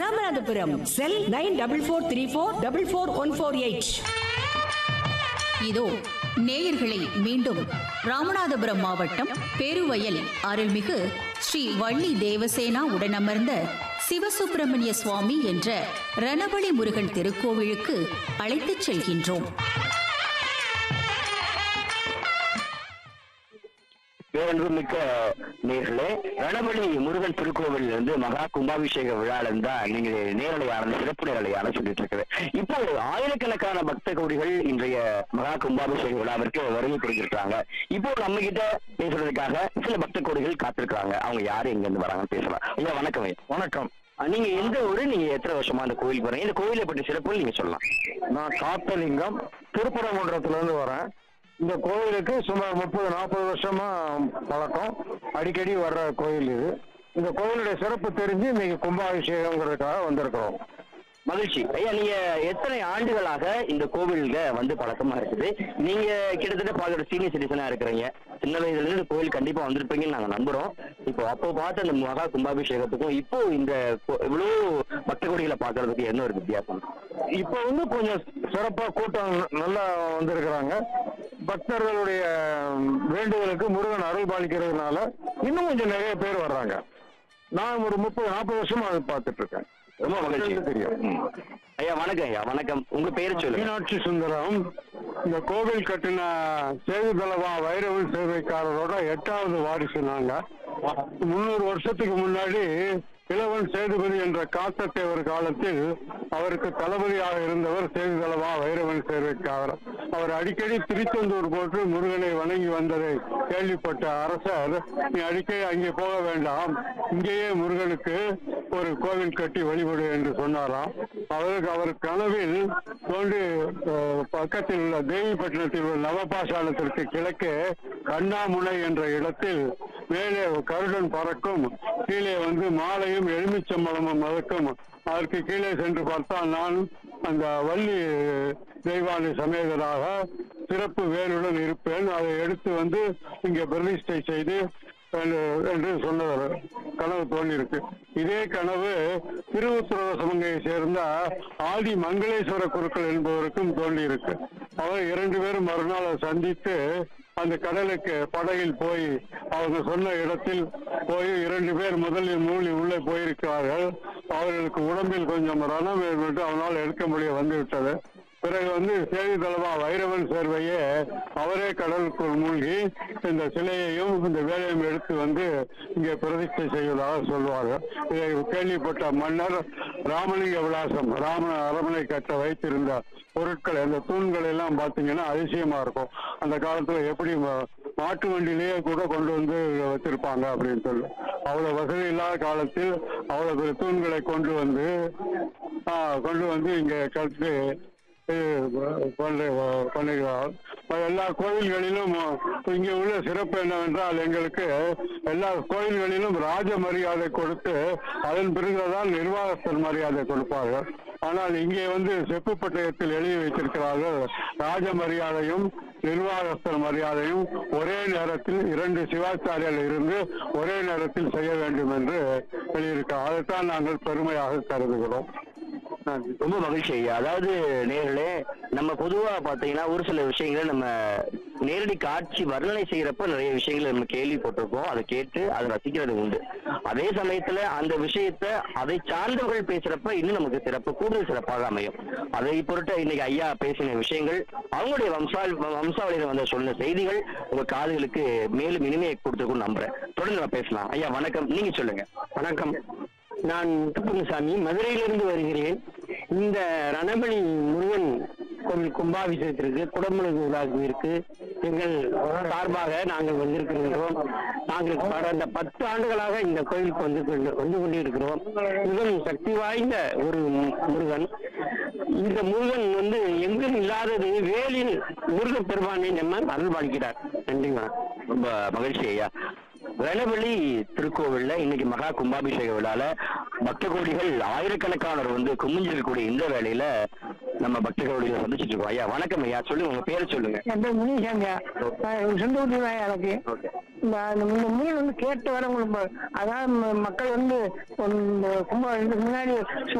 Ramanathapuram cell nine double four three four double four one four eight இதோ நேயர்களை மீண்டும் ராமநாதபுரம் மாவட்டம் பெருவயல் அருள்மிகு ஸ்ரீ வள்ளி தேவசேனா உடனமர்ந்த சிவசுப்பிரமணிய சுவாமி என்ற ரணபலி முருகன் திருக்கோவிலுக்கு அழைத்துச் செல்கின்றோம் பேரன்புமிக்க நேர்களே ரணபலி முருகன் திருக்கோவில் வந்து மகா கும்பாபிஷேக விழால தான் நீங்க நேரலையான சிறப்பு நேரலையான சொல்லிட்டு இருக்குது இப்போ ஆயிரக்கணக்கான பக்த கோடிகள் இன்றைய மகா கும்பாபிஷேக விழாவிற்கு வருகை புரிஞ்சிருக்காங்க இப்போ நம்ம கிட்ட பேசுறதுக்காக சில பக்த கோடிகள் காத்திருக்காங்க அவங்க யாரு எங்க இருந்து வராங்கன்னு பேசலாம் ஐயா வணக்கம் ஐயா வணக்கம் அஹ் நீங்க எந்த ஊரு நீங்க எத்தனை வருஷமா அந்த கோயிலுக்கு வரீங்க இந்த கோயிலை பற்றி சிறப்புகள் நீங்க சொல்லலாம் நான் காத்தலிங்கம் திருப்பரங்குன்றத்துல இருந்து வரேன் இந்த கோயிலுக்கு சுமார் முப்பது நாற்பது வருஷமா பழக்கம் அடிக்கடி வர்ற கோயில் இது இந்த கோயிலுடைய சிறப்பு தெரிஞ்சு இன்னைக்கு கும்பாபிஷேகங்கிறதுக்காக வந்திருக்கிறோம் மகிழ்ச்சி ஐயா நீங்க எத்தனை ஆண்டுகளாக இந்த கோவில்ல வந்து பழக்கமா இருக்குது நீங்க கிட்டத்தட்ட பாக்குற சீனியர் சிட்டிசனா இருக்கிறீங்க சின்ன வயதுல இருந்து இந்த கோவில் கண்டிப்பா வந்திருப்பீங்கன்னு நாங்க நம்புறோம் இப்போ அப்போ பார்த்த அந்த மகா கும்பாபிஷேகத்துக்கும் இப்போ இந்த கோ- இவ்வளவு பக்த கோடிகளை பாக்குறதுக்கு என்ன ஒரு வித்தியாசம் இப்போ வந்து கொஞ்சம் சிறப்பா கூட்டம் நல்லா வந்திருக்கிறாங்க பக்தர்களுடைய வேண்டுதலுக்கு முருகன் அருள் பாலிக்கிறதுனால இன்னும் கொஞ்சம் நிறைய பேர் வர்றாங்க நான் ஒரு முப்பது நாற்பது வருஷமா அதை பார்த்துட்டு இருக்கேன் ரொம்ப மகிழ்ச்சி தெரியும் ம். ஐயா வணக்கம் ஐயா வணக்கம் உங்க பேரை சொல்லுங்க மீனாட்சி சுந்தரம் இந்த கோவில் கட்டின சேதுதலவா வைரவன் சேவைக்காரரோட எட்டாவது வாரிசு நாங்க முன்னூறு வருஷத்துக்கு முன்னாடி இளவன் சேதுபதி என்ற காத்தத்தேவர் காலத்தில் அவருக்கு தளபதியாக இருந்தவர் சேதுதலவா வைரவன் சேவைக்காரர் அவர் அடிக்கடி திருச்செந்தூர் போட்டு முருகனை வணங்கி வந்ததை கேள்விப்பட்ட அரசர் நீ அடிக்கடி அங்கே போக வேண்டாம் இங்கேயே முருகனுக்கு ஒரு கோவில் கட்டி வழிபடு என்று சொன்னாராம் அவருக்கு அவர் கனவில் தோன்றி அஹ், பக்கத்தில் உள்ள தேவிப்பட்டினத்தில் உள்ள நவபாஷாலத்திற்கு கிழக்கே கண்ணாமுனை என்ற இடத்தில் மேலே கருடன் பறக்கும் கீழே வந்து மாலையும் எலுமிச்சம்பழமும் மதக்கும் அதற்கு கீழே சென்று பார்த்தால் நான் அந்த வள்ளி தெய்வானை சமேதராக சிறப்பு வேலுடன் இருப்பேன் அதை எடுத்து வந்து இங்கே பிரதிஷ்டை செய்து என்று- என்று சொன்னவர் கனவு தோன்றியிருக்கு இதே கனவு திருவுத்திர சமங்கையை சேர்ந்த ஆதி மங்களேஸ்வர குருக்கள் என்பவருக்கும் தோன்றியிருக்கு அவர் இரண்டு பேரும் மறுநாள் சந்தித்து அந்த கடலுக்கு படகில் போய் அவங்க சொன்ன இடத்தில் போய் இரண்டு பேர் முதலில் மூழ்கி உள்ளே போயிருக்கிறார்கள் அவர்களுக்கு உடம்பில் கொஞ்சம் ரணம் ஏற்பட்டு அவனால் எடுக்க முடிய வந்து விட்டது பிறகு வந்து சேதி தலவா வைரவன் சேர்வையே அவரே கடலுக்குள் மூழ்கி இந்த சிலையையும் இந்த வேலையும் எடுத்து வந்து இங்கே பிரதிஷ்டை செய்வதாக சொல்வார்கள் இதை கேள்விப்பட்ட மன்னர் ராமலிங்க விலாசம் ராம அரமனை கட்ட வைத்திருந்த பொருட்கள் அந்த தூண்கள் எல்லாம் பார்த்தீங்கன்னா அதிசயமா இருக்கும் அந்த காலத்துல எப்படி ம- மாட்டு வண்டியிலேயே கூட கொண்டு வந்து வச்சிருப்பாங்க அப்படின்னு சொல்லி அவ்வளவு வசதி இல்லாத காலத்தில் அவ்வளவு பெரிய தூண்களை கொண்டு வந்து ஆ, கொண்டு வந்து இங்க கட்டு பண்ணுகிறார் எல்லா கோயில்களிலும் இங்கே உள்ள சிறப்பு என்னவென்றால் எங்களுக்கு எல்லா கோயில்களிலும் ராஜ மரியாதை கொடுத்து அதன் பிறகுதான் நிர்வாகஸ்தர் மரியாதை கொடுப்பார்கள் ஆனால் இங்கே வந்து செப்பு பட்டயத்தில் எழுதி வைத்திருக்கிறார்கள் ராஜ மரியாதையும் நிர்வாகஸ்தர் மரியாதையும் ஒரே நேரத்தில் இரண்டு சிவாச்சாரியர்கள் இருந்து ஒரே நேரத்தில் செய்ய வேண்டும் என்று எழுதியிருக்கிறார் அதைத்தான் நாங்கள் பெருமையாக கருதுகிறோம் நன்றி ரொம்ப மகிழ்ச்சி ஐயா அதாவது நேர்களே நம்ம பொதுவா பாத்தீங்கன்னா ஒரு சில விஷயங்களை நம்ம நேரடி காட்சி வர்ணனை செய்யறப்ப நிறைய விஷயங்களை நம்ம கேள்விப்பட்டிருக்கோம் அதை கேட்டு அதை ரசிக்கிறது உண்டு அதே சமயத்துல அந்த விஷயத்த அதை சார்ந்தவர்கள் பேசுறப்ப இன்னும் நமக்கு சிறப்பு கூடுதல் சிறப்பாக அமையும் அதை பொருட்டு இன்னைக்கு ஐயா பேசின விஷயங்கள் அவங்களுடைய வம்சா வம்சாவளியில வந்த சொன்ன செய்திகள் உங்க காதுகளுக்கு மேலும் இனிமையை கொடுத்துருக்கும் நம்புறேன் தொடர்ந்து நம்ம பேசலாம் ஐயா வணக்கம் நீங்க சொல்லுங்க வணக்கம் நான் முத்துக்குமசாமி மதுரையிலிருந்து வருகிறேன் இந்த ரணபலி முருகன் கோவில் கும்பாபிஷேகத்திற்கு குடமுழுக்கு விழாவிற்கு எங்கள் சார்பாக நாங்கள் வந்திருக்கின்றோம் நாங்கள் கடந்த பத்து ஆண்டுகளாக இந்த கோயிலுக்கு வந்து கொண்டு வந்து கொண்டிருக்கிறோம் மிகவும் சக்தி வாய்ந்த ஒரு மு- முருகன் இந்த முருகன் வந்து எங்கும் இல்லாதது வேலில் முருகப் பெருமானை நம்ம அருள் பாலிக்கிறார் நன்றி வணக்கம் ரொம்ப மகிழ்ச்சி ஐயா ரணவெளி திருக்கோவில்ல இன்னைக்கு மகா கும்பாபிஷேக விழால பக்த கோடிகள் ஆயிரக்கணக்கானவர் வந்து குமிஞ்சிருக்கக்கூடிய இந்த வேளையில நம்ம பக்த கோடிகளை சந்திச்சிட்டு இருக்கோம் ஐயா வணக்கம் ஐயா சொல்லுங்க உங்க பேரை சொல்லுங்க என் பேர் முனிசாமியா சொந்த வீட்டு தான் எனக்கு ஓகே இந்த இந்த முருகன் வந்து கேட்டு வரவங்களுக்கு அதாவது ம- மக்கள் வந்து ஒரு கும்ப இதுக்கு முன்னாடி